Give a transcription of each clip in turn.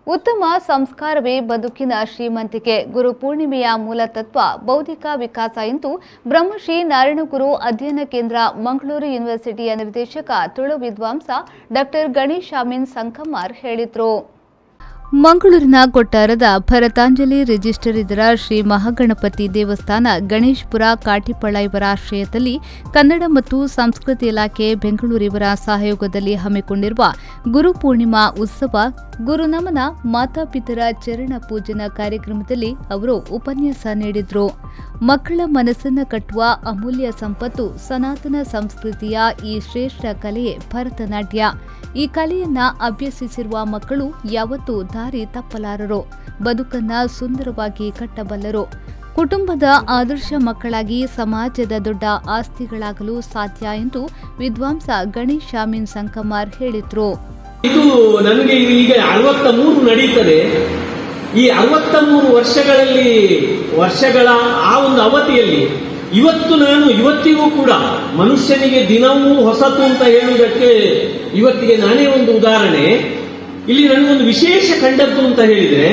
ಉತ್ತಮ ಸಂಸ್ಕಾರವೇ ಬದುಕಿನ ಶ್ರೀಮಂತಿಕೆ ಗುರು ಪೂರ್ಣಿಮೆಯ ಮೂಲ ತತ್ವ ಬೌದ್ಧಿಕ ವಿಕಾಸ ಎಂದು ಬ್ರಹ್ಮಶ್ರೀ ನಾರಾಯಣಗುರು ಅಧ್ಯಯನ ಕೇಂದ್ರ ಮಂಗಳೂರು ಯೂನಿವರ್ಸಿಟಿಯ ನಿರ್ದೇಶಕ ತುಳು ವಿದ್ವಾಂಸ ಡಾಕ್ಟರ್ ಗಣೇಶ್ ಶಾಮೀನ್ ಸಂಕಮಾರ್ ಹೇಳಿದರು ಮಂಗಳೂರಿನ ಕೊಟ್ಟಾರದ ಭರತಾಂಜಲಿ ರಿಜಿಸ್ಟರ್ ಇದರ ಶ್ರೀ ಮಹಾಗಣಪತಿ ದೇವಸ್ಥಾನ ಗಣೇಶ್ಪುರ ಕಾಟಿಪಳ ಇವರ ಆಶ್ರಯದಲ್ಲಿ ಕನ್ನಡ ಮತ್ತು ಸಂಸ್ಕೃತಿ ಇಲಾಖೆ ಬೆಂಗಳೂರು ಇವರ ಸಹಯೋಗದಲ್ಲಿ ಹಮ್ಮಿಕೊಂಡಿರುವ ಗುರು ಪೂರ್ಣಿಮಾ ಉತ್ಸವ ಗುರುನಮನ ಮಾತಾಪಿತರ ಚರಣ ಪೂಜನ ಕಾರ್ಯಕ್ರಮದಲ್ಲಿ ಅವರು ಉಪನ್ಯಾಸ ನೀಡಿದರು ಮಕ್ಕಳ ಮನಸ್ಸನ್ನು ಕಟ್ಟುವ ಅಮೂಲ್ಯ ಸಂಪತ್ತು ಸನಾತನ ಸಂಸ್ಕೃತಿಯ ಈ ಶ್ರೇಷ್ಠ ಕಲೆಯೇ ಭರತನಾಟ್ಯ ಈ ಕಲೆಯನ್ನ ಅಭ್ಯಸಿಸಿರುವ ಮಕ್ಕಳು ಯಾವತ್ತೂ ದಾರಿ ತಪ್ಪಲಾರರು ಬದುಕನ್ನ ಸುಂದರವಾಗಿ ಕಟ್ಟಬಲ್ಲರು ಕುಟುಂಬದ ಆದರ್ಶ ಮಕ್ಕಳಾಗಿ ಸಮಾಜದ ದೊಡ್ಡ ಆಸ್ತಿಗಳಾಗಲು ಸಾಧ್ಯ ಎಂದು ವಿದ್ವಾಂಸ ಗಣೇಶ್ ಶಾಮೀನ್ ಸಂಕಮಾರ್ ಹೇಳಿದ್ರು ಇದು ನನಗೆ ಈಗ ಅರವತ್ತ ಮೂರು ನಡೀತದೆ ಈ ಅರವತ್ತ ಮೂರು ವರ್ಷಗಳಲ್ಲಿ ವರ್ಷಗಳ ಆ ಒಂದು ಅವಧಿಯಲ್ಲಿ ಇವತ್ತು ನಾನು ಇವತ್ತಿಗೂ ಕೂಡ ಮನುಷ್ಯನಿಗೆ ದಿನವೂ ಹೊಸತು ಅಂತ ಹೇಳುವುದಕ್ಕೆ ಇವತ್ತಿಗೆ ನಾನೇ ಒಂದು ಉದಾಹರಣೆ ಇಲ್ಲಿ ನನಗೊಂದು ವಿಶೇಷ ಕಂಡದ್ದು ಅಂತ ಹೇಳಿದ್ರೆ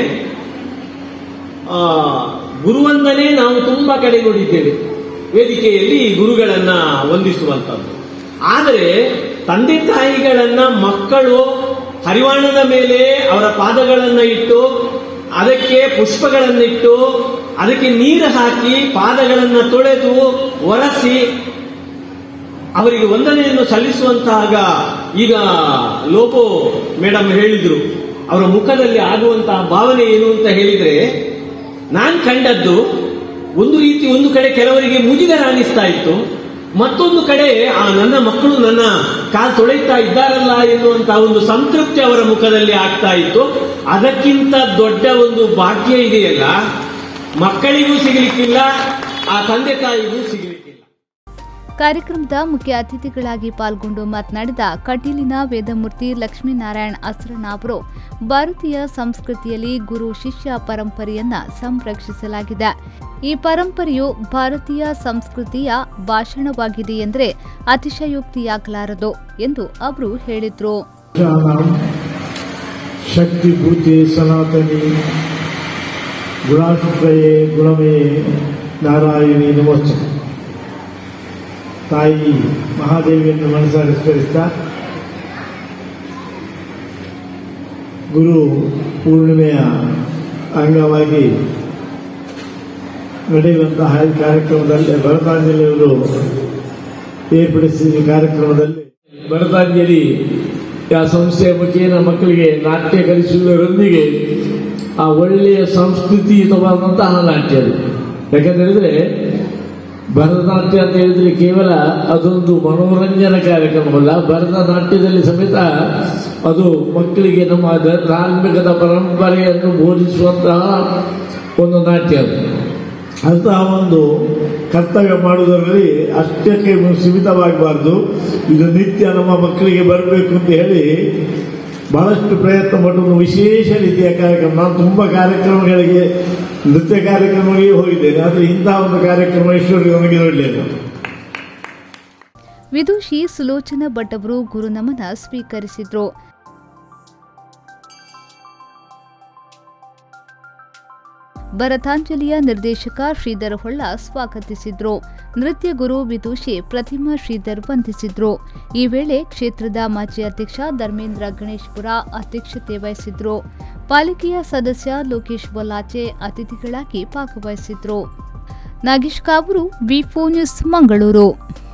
ಆ, ಗುರುವಂದನೆ ನಾವು ತುಂಬಾ ಕಡೆ ನೋಡಿದ್ದೇವೆ ವೇದಿಕೆಯಲ್ಲಿ ಗುರುಗಳನ್ನ ವಂದಿಸುವಂತದ್ದು ಆದರೆ ತಂದೆ ತಾಯಿಗಳನ್ನ ಮಕ್ಕಳು ಹರಿವಾಣದ ಮೇಲೆ ಅವರ ಪಾದಗಳನ್ನ ಇಟ್ಟು ಅದಕ್ಕೆ ಪುಷ್ಪಗಳನ್ನಿಟ್ಟು ಅದಕ್ಕೆ ನೀರು ಹಾಕಿ ಪಾದಗಳನ್ನ ತೊಳೆದು ಒರೆಸಿ ಅವರಿಗೆ ವಂದನೆಯನ್ನು ಸಲ್ಲಿಸುವಂತಹ ಈಗ ಲೋಬೋ ಮೇಡಮ್ ಹೇಳಿದ್ರು ಅವರ ಮುಖದಲ್ಲಿ ಆಗುವಂತಹ ಭಾವನೆ ಏನು ಅಂತ ಹೇಳಿದ್ರೆ ನಾನ್ ಕಂಡದ್ದು ಒಂದು ರೀತಿ ಒಂದು ಕಡೆ ಕೆಲವರಿಗೆ ಮುಜುಗರ ಅನಿಸ್ತಾ ಇತ್ತು ಮತ್ತೊಂದು ಕಡೆ ಆ ನನ್ನ ಮಕ್ಕಳು ನನ್ನ ಕಾಲ್ ತೊಳೆಯುತ್ತಾ ಇದ್ದಾರಲ್ಲ ಎನ್ನುವಂತಹ ಒಂದು ಸಂತೃಪ್ತಿ ಅವರ ಮುಖದಲ್ಲಿ ಆಗ್ತಾ ಇತ್ತು ಅದಕ್ಕಿಂತ ದೊಡ್ಡ ಒಂದು ಭಾಗ್ಯ ಇದೆಯಲ್ಲ ಮಕ್ಕಳಿಗೂ ಸಿಗಲಿಕ್ಕಿಲ್ಲ ಆ ತಂದೆ ತಾಯಿಗೂ ಸಿಗಲಿಕ್ಕಿಲ್ಲ ಕಾರ್ಯಕ್ರಮದ ಮುಖ್ಯ ಅತಿಥಿಗಳಾಗಿ ಪಾಲ್ಗೊಂಡು ಮಾತನಾಡಿದ ಕಟೀಲಿನ ವೇದಮೂರ್ತಿ ಲಕ್ಷ್ಮೀನಾರಾಯಣ್ ಅಸ್ರನ ಅವರು ಭಾರತೀಯ ಸಂಸ್ಕೃತಿಯಲ್ಲಿ ಗುರು ಶಿಷ್ಯ ಪರಂಪರೆಯನ್ನ ಸಂರಕ್ಷಿಸಲಾಗಿದೆ ಈ ಪರಂಪರೆಯು ಭಾರತೀಯ ಸಂಸ್ಕೃತಿಯ ಭಾಷಣವಾಗಿದೆ ಎಂದರೆ ಅತಿಶಯೋಕ್ತಿಯಾಗಲಾರದು ಎಂದು ಅವರು ಹೇಳಿದ್ರು ಶಾನಾಂ ಶಕ್ತಿಭೂತೆ ಸನಾತನಿ ಗುಣಾಶ್ರಯೇ ಗುಣಮೇ ನಾರಾಯಣಿ ನಮೋತ್ಸವ ತಾಯಿ ಮಹಾದೇವಿಯನ್ನು ಮನಸ್ಸಾಗಿ ಸ್ಮರಿಸ್ತಾ ಗುರು ಪೂರ್ಣಿಮೆಯ ಅಂಗವಾಗಿ ನಡೆಯುವಂತಹ ಈ ಕಾರ್ಯಕ್ರಮದಲ್ಲಿ ಭರತಾಂಜಲಿಯವರು ಏರ್ಪಡಿಸಿದ ಈ ಕಾರ್ಯಕ್ರಮದಲ್ಲಿ ಭರತಾಂಜಲಿ ಆ ಸಂಸ್ಥೆಯ ಮುಖೇನ ಮಕ್ಕಳಿಗೆ ನಾಟ್ಯ ಕಲಿಸುವುದರೊಂದಿಗೆ ಆ ಒಳ್ಳೆಯ ಸಂಸ್ಕೃತಿಯುತವಾದಂತಹ ನಾಟ್ಯ ಅದು ಯಾಕಂತೇಳಿದ್ರೆ ಭರತನಾಟ್ಯ ಅಂತ ಹೇಳಿದ್ರೆ ಕೇವಲ ಅದೊಂದು ಮನೋರಂಜನಾ ಕಾರ್ಯಕ್ರಮವಲ್ಲ ಭರತನಾಟ್ಯದಲ್ಲಿ ಸಮೇತ ಅದು ಮಕ್ಕಳಿಗೆ ನಮ್ಮ ಧ- ಧಾರ್ಮಿಕದ ಪರಂಪರೆಯನ್ನು ಬೋಧಿಸುವಂತಹ ಒಂದು ನಾಟ್ಯ ಅದು ಅಂತಹ ಒಂದು ಕರ್ತವ್ಯ ಮಾಡುವುದರಲ್ಲಿ ಅಷ್ಟಕ್ಕೆ ಸೀಮಿತವಾಗಬಾರ್ದು ಇದು ನಿತ್ಯ ನಮ್ಮ ಮಕ್ಕಳಿಗೆ ಬರಬೇಕು ಅಂತ ಹೇಳಿ ಬಹಳಷ್ಟು ಪ್ರಯತ್ನ ಪಟ್ಟು ಒಂದು ವಿಶೇಷ ರೀತಿಯ ಕಾರ್ಯಕ್ರಮ ನಾನು ತುಂಬ ಕಾರ್ಯಕ್ರಮಗಳಿಗೆ ನೃತ್ಯ ಕಾರ್ಯಕ್ರಮಗಳಿಗೆ ಹೋಗಿದ್ದೇನೆ ಆದರೆ ಇಂತಹ ಒಂದು ಕಾರ್ಯಕ್ರಮ ಇಷ್ಟೊಂದು ನಮಗೆ ನೋಡಲಿಲ್ಲ ವಿದುಷಿ ಸುಲೋಚನಾ ಭಟ್ ಅವರು ಗುರುನಮನ ಸ್ವೀಕರಿಸಿದ್ರು ಭರತಾಂಜಲಿಯ ನಿರ್ದೇಶಕ ಶ್ರೀಧರ್ ಹೊಳ್ಳ ಸ್ವಾಗತಿಸಿದ್ರು ನೃತ್ಯ ಗುರು ವಿದುಷಿ ಪ್ರತಿಮಾ ಶ್ರೀಧರ್ ವಂದಿಸಿದ್ರು ಈ ವೇಳೆ ಕ್ಷೇತ್ರದ ಮಾಜಿ ಅಧ್ಯಕ್ಷ ಧರ್ಮೇಂದ್ರ ಗಣೇಶ್ಪುರ ಅಧ್ಯಕ್ಷತೆ ವಹಿಸಿದ್ರು ಪಾಲಿಕೆಯ ಸದಸ್ಯ ಲೋಕೇಶ್ ಬೊಲ್ಲಾಚೆ ಅತಿಥಿಗಳಾಗಿ ಭಾಗವಹಿಸಿದ್ರು ನಾಗೇಶ್ ಕಾಬೂರು ವಿ ನ್ಯೂಸ್ ಮಂಗಳೂರು